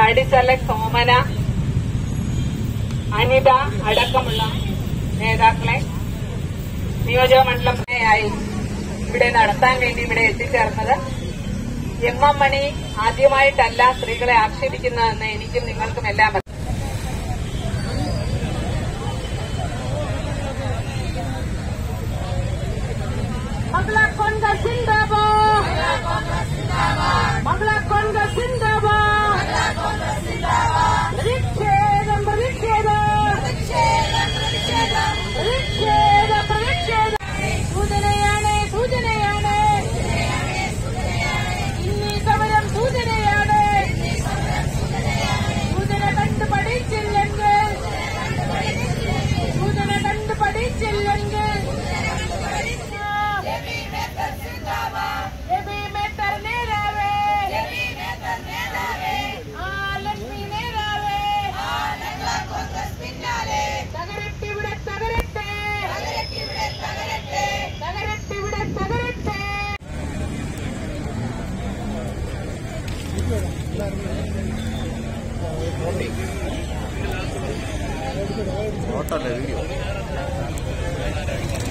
Gladys Alex ഓമന അനിത അടക്കമുള്ള നേതാക്കളെ നിയോജക മണ്ഡലമായി ഇവിടെ നടത്താൻ വേണ്ടി ഇവിടെ എത്തിച്ചേർന്നത് എം എം മണി ആദ്യമായിട്ടല്ല സ്ത്രീകളെ ആക്ഷേപിക്കുന്നതെന്ന് എനിക്കും നിങ്ങൾക്കും എല്ലാം അറിയാം. മംഗള കോൺഗ്രസ് സിന്ദാബാദ് മംഗള കോൺഗ്രസ് സിന്ദാബാദ് പ്രതിഷേധം പ്രതിഷേധം പ്രതിഷേധ പ്രതിഷേധം സൂചനയാണ് സൂചനയാണ് ഇന്നീ സമരം സൂചനയാണ് സൂചന കണ്ട് പഠിച്ചില്ലെങ്കിൽ സൂചന കണ്ട് പഠിച്ചില്ലെങ്കിൽ രവി മേത്തർ നേതാവേ ആ ലക്ഷ്മി നേതാവേ തകരട്ടിവിടെ തകരട്ടെ തകരട്ടിവിടെ തകരട്ടെ ഫോട്ടോ അല്ലേ വീഡിയോ